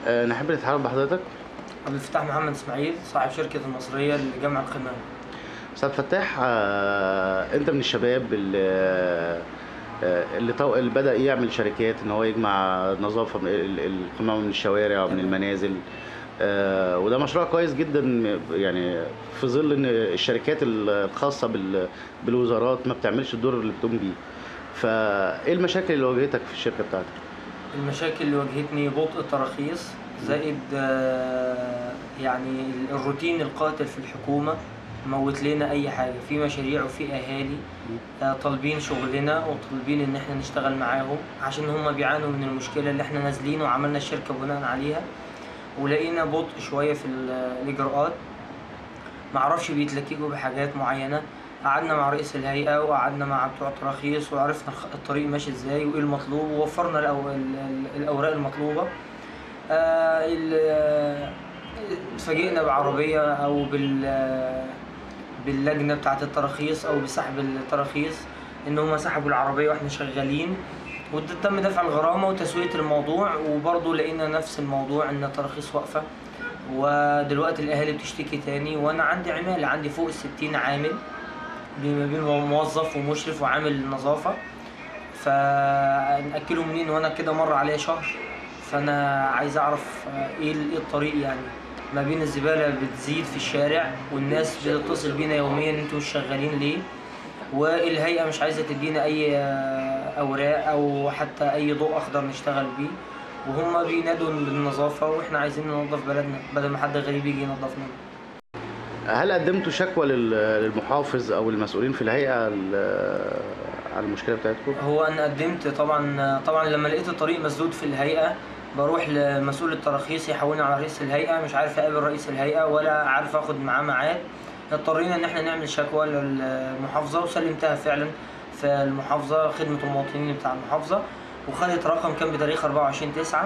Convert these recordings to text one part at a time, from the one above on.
آه، نحب نتعرف بحضرتك عبد الفتاح محمد اسماعيل صاحب شركة المصرية لجامعة القمامة استاذ فتاح آه، انت من الشباب اللي آه، اللي, طو... اللي بدا يعمل شركات ان هو يجمع نظافه من ال- ال- القمامه من الشوارع ومن تمام. المنازل آه، وده مشروع كويس جدا يعني في ظل ان الشركات الخاصه بال... بالوزارات ما بتعملش الدور اللي بتقوم بيه فايه المشاكل اللي واجهتك في الشركه بتاعتك المشاكل اللي واجهتني بطء التراخيص زائد آه، يعني الروتين القاتل في الحكومة موت لنا أي حاجة في مشاريع وفي أهالي آه، طالبين شغلنا وطالبين إن احنا نشتغل معاهم عشان هم بيعانوا من المشكلة اللي احنا نازلين وعملنا الشركة بناء عليها ولقينا بطء شوية في ال- الإجراءات معرفش بيتلككوا بحاجات معينة قعدنا مع رئيس الهيئة وقعدنا مع بتوع التراخيص وعرفنا الخ- الطريق ماشي ازاي وايه المطلوب ووفرنا الأو- ال- ال- الأوراق المطلوبة آه، ال- آه، اتفاجئنا بعربية أو بال آه، باللجنة بتاعة التراخيص أو بسحب التراخيص إن هما سحبوا العربية وإحنا شغالين وتم دفع الغرامة وتسوية الموضوع وبرضه لقينا نفس الموضوع إن التراخيص واقفة ودلوقتي الأهالي بتشتكي تاني وأنا عندي عمالة عندي فوق الستين عامل بما بين موظف ومشرف وعامل نظافة فنأكله منين وأنا كده مر عليا شهر فأنا عايز أعرف آه، إيه ال- إيه الطريق يعني ما بين الزبالة بتزيد في الشارع والناس بتتصل بينا يوميا انتوا مش شغالين ليه والهيئة مش عايزة تدينا أي آه، أوراق أو حتى أي ضوء أخضر نشتغل بيه وهم بينادوا بالنظافة وإحنا عايزين ننظف بلدنا بدل ما حد غريب يجي ينظفنا هل قدمتوا شكوى لل- للمحافظ او المسؤولين في الهيئه ال- على المشكله بتاعتكم هو انا قدمت طبعا طبعا لما لقيت الطريق مسدود في الهيئه بروح لمسؤول التراخيص يحولني على رئيس الهيئه مش عارف اقابل رئيس الهيئه ولا عارف اخد معاه ميعاد اضطرينا ان احنا نعمل شكوى للمحافظه وسلمتها فعلا في المحافظه خدمه المواطنين بتاع المحافظه وخدت رقم كان بتاريخ 24 9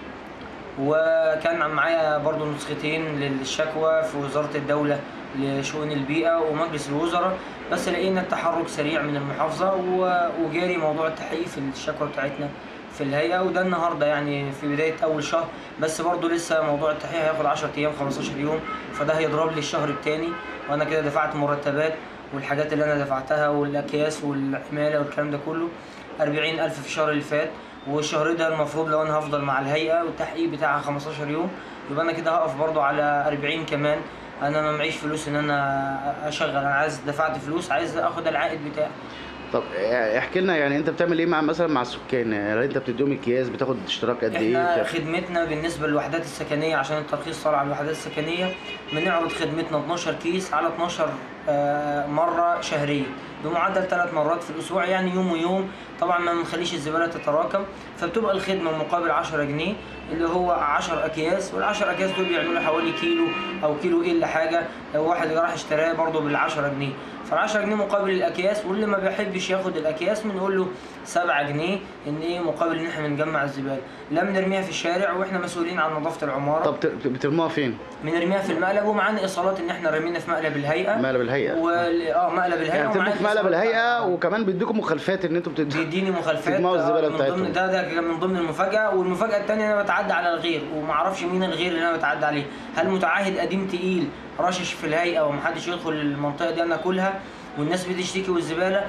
وكان معايا برضو نسختين للشكوى في وزارة الدولة لشؤون البيئة ومجلس الوزراء بس لقينا التحرك سريع من المحافظة و- وجاري موضوع التحقيق في الشكوى بتاعتنا في الهيئة وده النهاردة يعني في بداية أول شهر بس برضو لسه موضوع التحقيق هياخد 10 أيام 15 يوم فده هيضرب لي الشهر التاني وأنا كده دفعت مرتبات والحاجات اللي أنا دفعتها والأكياس والعمالة والكلام ده كله 40 ألف في الشهر اللي فات والشهر ده المفروض لو انا هفضل مع الهيئه والتحقيق بتاعها 15 يوم يبقى انا كده هقف برضو على 40 كمان انا ما معيش فلوس ان انا اشغل انا عايز دفعت فلوس عايز اخد العائد بتاعي طب احكي لنا يعني انت بتعمل ايه مع مثلا مع السكان يعني هل انت بتديهم اكياس بتاخد اشتراك قد ايه احنا بتاع- خدمتنا بالنسبه للوحدات السكنيه عشان الترخيص صار على الوحدات السكنيه بنعرض خدمتنا 12 كيس على 12 آه، مره شهريه بمعدل ثلاث مرات في الاسبوع يعني يوم ويوم طبعا ما بنخليش الزباله تتراكم فبتبقى الخدمه مقابل 10 جنيه اللي هو 10 اكياس وال10 اكياس دول بيعملوا حوالي كيلو او كيلو الا حاجه لو واحد راح اشتراه برضه بال10 جنيه فال10 جنيه مقابل الاكياس واللي ما بيحبش ياخد الاكياس بنقول له 7 جنيه ان ايه مقابل ان احنا بنجمع الزباله لا بنرميها في الشارع واحنا مسؤولين عن نظافه العماره طب ت- بترموها فين؟ بنرميها في المقلب ومعانا ايصالات ان احنا رمينا في مقلب الهيئه مقلب الهيئه و... اه مقلب الهيئه يعني بترموا ومعانا في مقلب الإيصالات الهيئه بتاعتها. وكمان بيديكم مخالفات ان انتوا بتدوا بيديني مخالفات تجمعوا الزبالة آه، من بتاعتهم. ضمن ده ده كان من ضمن المفاجاه والمفاجاه الثانيه انا بتعدى على الغير وما اعرفش مين الغير اللي انا بتعدى عليه هل متعهد قديم تقيل رشش في الهيئه ومحدش يدخل المنطقه دي انا اكلها والناس بتشتكي والزباله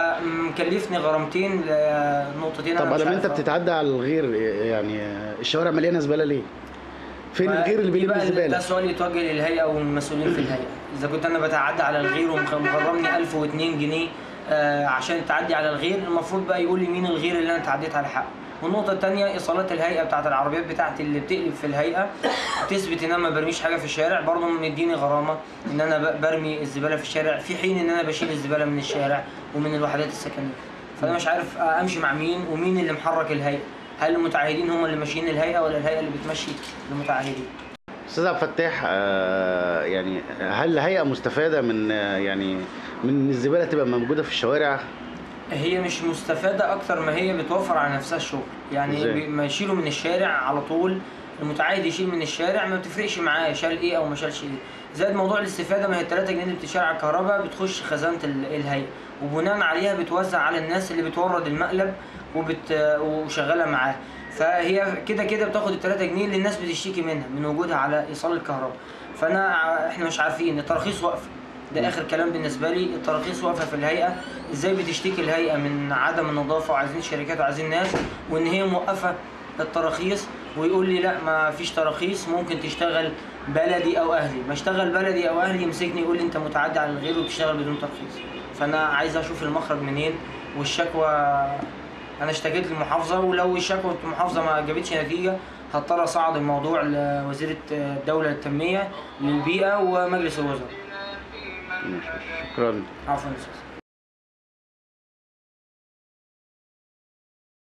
فمكلفني غرامتين لنقطتين طب انا مش لما انت عارف بتتعدى على الغير يعني الشوارع مليانه زباله ليه؟ فين الغير اللي دي بيلم بقى ده الزباله؟ سؤال يتوجه للهيئه والمسؤولين في الهيئه اذا كنت انا بتعدى على الغير ومغرمني 1002 جنيه آه، عشان تعدي على الغير المفروض بقى يقول لي مين الغير اللي انا تعديت على حقه والنقطة الثانية إيصالات الهيئة بتاعت العربيات بتاعتي اللي بتقلب في الهيئة تثبت إن أنا ما برميش حاجة في الشارع برضه مديني غرامة إن أنا ب- برمي الزبالة في الشارع في حين إن أنا بشيل الزبالة من الشارع ومن الوحدات السكنية فأنا مش عارف أمشي مع مين ومين اللي محرك الهيئة هل المتعهدين هم اللي ماشيين الهيئة ولا الهيئة اللي بتمشي المتعهدين؟ استاذ عبد الفتاح آه، يعني هل الهيئه مستفاده من آه، يعني من إن الزباله تبقى موجوده في الشوارع؟ هي مش مستفادة أكتر ما هي بتوفر على نفسها الشغل يعني إزاي؟ بي- ما يشيلوا من الشارع على طول المتعايد يشيل من الشارع ما بتفرقش معاه شال ايه او ما شالش ايه زائد موضوع الاستفاده ما هي ال 3 جنيه اللي بتشال على الكهرباء بتخش خزانه ال- الهيئه وبناء عليها بتوزع على الناس اللي بتورد المقلب وبت وشغاله معاه فهي كده كده بتاخد ال 3 جنيه اللي الناس بتشتكي منها من وجودها على ايصال الكهرباء فانا ع- احنا مش عارفين التراخيص واقفه ده اخر كلام بالنسبه لي التراخيص واقفه في الهيئه ازاي بتشتكي الهيئه من عدم النظافه وعايزين شركات وعايزين ناس وان هي موقفه التراخيص ويقول لي لا ما فيش تراخيص ممكن تشتغل بلدي او اهلي ما اشتغل بلدي او اهلي يمسكني يقول لي انت متعدي على الغير وبتشتغل بدون ترخيص فانا عايز اشوف المخرج منين والشكوى انا اشتكيت للمحافظه ولو الشكوى المحافظه ما جابتش نتيجه هضطر اصعد الموضوع لوزيره الدوله للتنميه للبيئه ومجلس الوزراء ماشي. شكرا عفوا يا أستاذ.